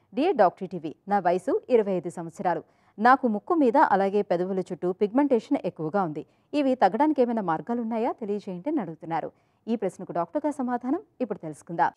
dear doctor TV నా వయసు ఇరవై ఐదు సంవత్సరాలు నాకు ముక్కు మీద అలాగే పెదవుల చుట్టూ పిగ్మెంటేషన్ ఎక్కువగా ఉంది ఇవి తగ్గడానికి ఏమైనా మార్గాలు ఉన్నాయా తెలియజేయండి అని అడుగుతున్నారు ఈ ప్రశ్నకు డాక్టర్ గారి సమాధానం ఇప్పుడు తెలుసుకుందాం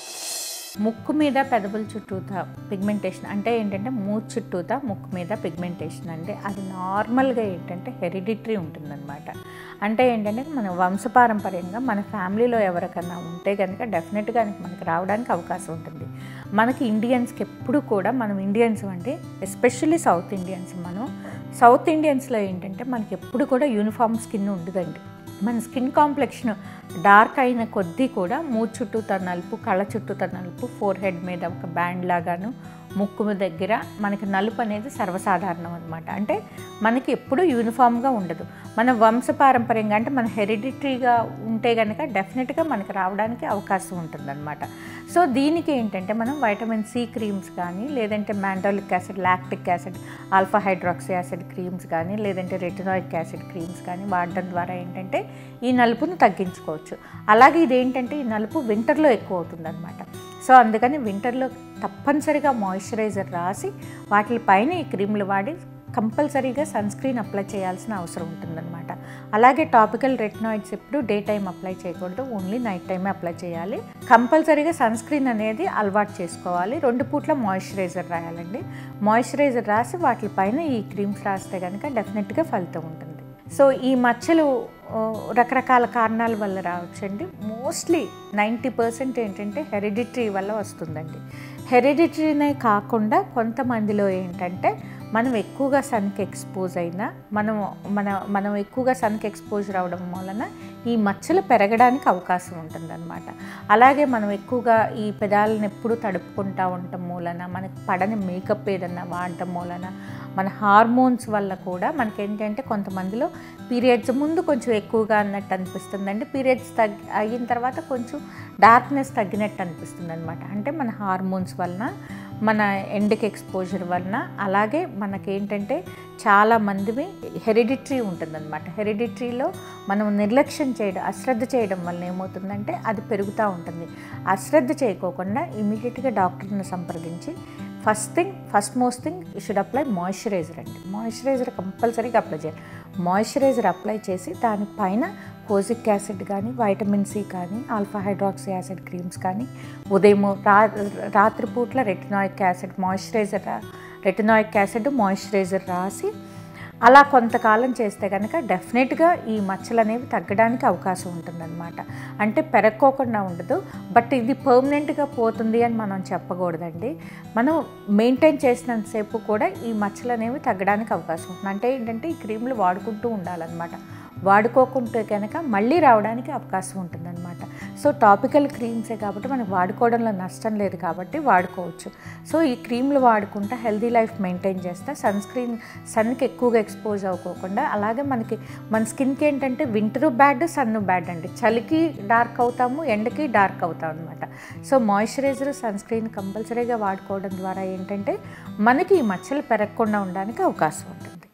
ముక్కు మీద పెదవుల చుట్టూత పిగ్మెంటేషన్ అంటే ఏంటంటే మూతి చుట్టూత ముక్కు మీద పిగ్మెంటేషన్ అంటే అది నార్మల్గా ఏంటంటే హెరిడిటరీ ఉంటుందన్నమాట అంటే ఏంటంటే మన వంశపారంపర్యంగా మన ఫ్యామిలీలో ఎవరికన్నా ఉంటే కనుక డెఫినెట్గా మనకి రావడానికి అవకాశం ఉంటుంది మనకి ఇండియన్స్కి ఎప్పుడు కూడా మనం ఇండియన్స్ అంటే ఎస్పెషల్లీ సౌత్ ఇండియన్స్ మనం సౌత్ ఇండియన్స్లో ఏంటంటే మనకి ఎప్పుడు కూడా యూనిఫామ్ స్కిన్ ఉండదండి మన స్కిన్ కాంప్లెక్షన్ డార్క్ అయిన కొద్దీ కూడా మూడు చుట్టూ నలుపు కళ్ళ చుట్టూ నలుపు ఫోర్ హెడ్ మీద ఒక బ్యాండ్ లాగాను ముక్కు దగ్గర మనకి నలుపు అనేది సర్వసాధారణం అనమాట అంటే మనకి ఎప్పుడూ యూనిఫామ్గా ఉండదు మన వంశపారంపర్యంగా అంటే మన హెరిడిటరీగా ఉంటే కనుక డెఫినెట్గా మనకి రావడానికి అవకాశం ఉంటుందన్నమాట సో దీనికి ఏంటంటే మనం వైటమిన్ సి క్రీమ్స్ కానీ లేదంటే mandelic acid lactic acid alpha hydroxy acid creams కానీ లేదంటే రెటినాయిక్ యాసిడ్ క్రీమ్స్ కానీ వాడడం ద్వారా ఏంటంటే ఈ నలుపును తగ్గించుకోవచ్చు అలాగే ఇదేంటంటే ఈ నలుపు వింటర్లో ఎక్కువ అవుతుందన్నమాట సో అందుకని వింటర్లో తప్పనిసరిగా మాయిశ్చరైజర్ రాసి వాటిపైన ఈ క్రీములు వాడి కంపల్సరీగా సన్ స్క్రీన్ అప్లై చేయాల్సిన అవసరం ఉంటుందన్నమాట అలాగే టాపికల్ రెటినాయిడ్స్ ఎప్పుడు డే టైం అప్లై చేయకూడదు ఓన్లీ నైట్ టైమే అప్లై చేయాలి కంపల్సరీగా సన్ స్క్రీన్ అనేది అలవాటు చేసుకోవాలి రెండు పూట్ల మాయిశ్చరైజర్ రాయాలండి మాయిశ్చరైజర్ రాసి వాటిపైన ఈ క్రీమ్స్ రాస్తే కనుక డెఫినెట్గా ఫలితం ఉంటుంది సో ఈ మచ్చలు ఆ, రకరకాల కారణాల వల్ల రావచ్చండి మోస్ట్లీ నైంటీ పర్సెంట్ ఏంటంటే హెరిడిటరీ వల్ల వస్తుందండి హెరిడిటరీనే కాకుండా కొంతమందిలో ఏంటంటే మనం ఎక్కువగా సన్కి ఎక్స్పోజ్ అయినా మనం మన మనం ఎక్కువగా సన్కి ఎక్స్పోజర్ అవడం వలన ఈ మచ్చలు పెరగడానికి అవకాశం ఉంటుందన్నమాట అలాగే మనం ఎక్కువగా ఈ పెదాలను ఎప్పుడు తడుపుకుంటూ ఉండటం మూలన మనకి పడని మేకప్ ఏదన్నా వాడటం మూలన మన హార్మోన్స్ వల్ల కూడా మనకి ఏంటంటే కొంతమందిలో పీరియడ్స్ ముందు కొంచెం ఎక్కువగా అన్నట్టు అనిపిస్తుందండి పీరియడ్స్ తగ్గి అయిన తర్వాత కొంచెం డార్క్నెస్ తగ్గినట్టు అనిపిస్తుంది అనమాట అంటే మన హార్మోన్స్ వలన మన ఎండకి ఎక్స్పోజర్ వలన అలాగే మనకేంటంటే చాలా మందివి హెరిడిటరీ ఉంటుందన్నమాట హెరిడిటరీలో మనం నిర్లక్ష్యం చేయడం అశ్రద్ధ చేయడం వల్ల ఏమవుతుందంటే అది పెరుగుతూ ఉంటుంది అశ్రద్ధ చేయకోకుండా ఇమీడియట్గా డాక్టర్ని సంప్రదించి first thing first most thing you should apply moisturiser అండి మాయిశ్చరైజర్ కంపల్సరీగా అప్లై చేయాలి మాయిశ్చరైజర్ అప్లై చేసి దానిపైన కోజిక్ యాసిడ్ కానీ వైటమిన్ సి కానీ ఆల్ఫా హైడ్రాక్సీ యాసిడ్ క్రీమ్స్ కానీ ఉదయం రా రాత్రిపూట్ల retinoic acid moisturiser retinoic acid moisturiser రాసి అలా కొంతకాలం చేస్తే కనుక డెఫినెట్గా ఈ మచ్చలు అనేవి తగ్గడానికి అవకాశం ఉంటుందన్నమాట అంటే పెరక్కోకుండా ఉండదు బట్ ఇది పర్మనెంట్గా పోతుంది అని మనం చెప్పకూడదండి మనం మెయింటైన్ చేసినంతసేపు కూడా ఈ మచ్చలు అనేవి తగ్గడానికి అవకాశం ఉంటుంది అంటే ఏంటంటే ఈ క్రీములు వాడుకుంటూ ఉండాలన్నమాట వాడుకోకుంటే కనుక మళ్ళీ రావడానికి అవకాశం ఉంటుందన్నమాట సో టాపికల్ క్రీమ్సే కాబట్టి మనకి వాడుకోవడంలో నష్టం లేదు కాబట్టి వాడుకోవచ్చు సో ఈ క్రీమ్లు వాడుకుంటా హెల్దీ లైఫ్ మెయింటైన్ చేస్తా సన్ స్క్రీన్ సన్కి ఎక్కువగా ఎక్స్పోజ్ అవ్వకోకుండా అలాగే మనకి మన స్కిన్కి ఏంటంటే వింటరు బ్యాడ్ సన్ బ్యాడ్ అండి చలికి డార్క్ అవుతాము ఎండకి డార్క్ అవుతాం అనమాట సో మాయిశ్చరైజర్ సన్ స్క్రీన్ కంపల్సరీగా వాడుకోవడం ద్వారా ఏంటంటే మనకి ఈ మచ్చలు పెరగకుండా ఉండడానికి అవకాశం ఉంటుంది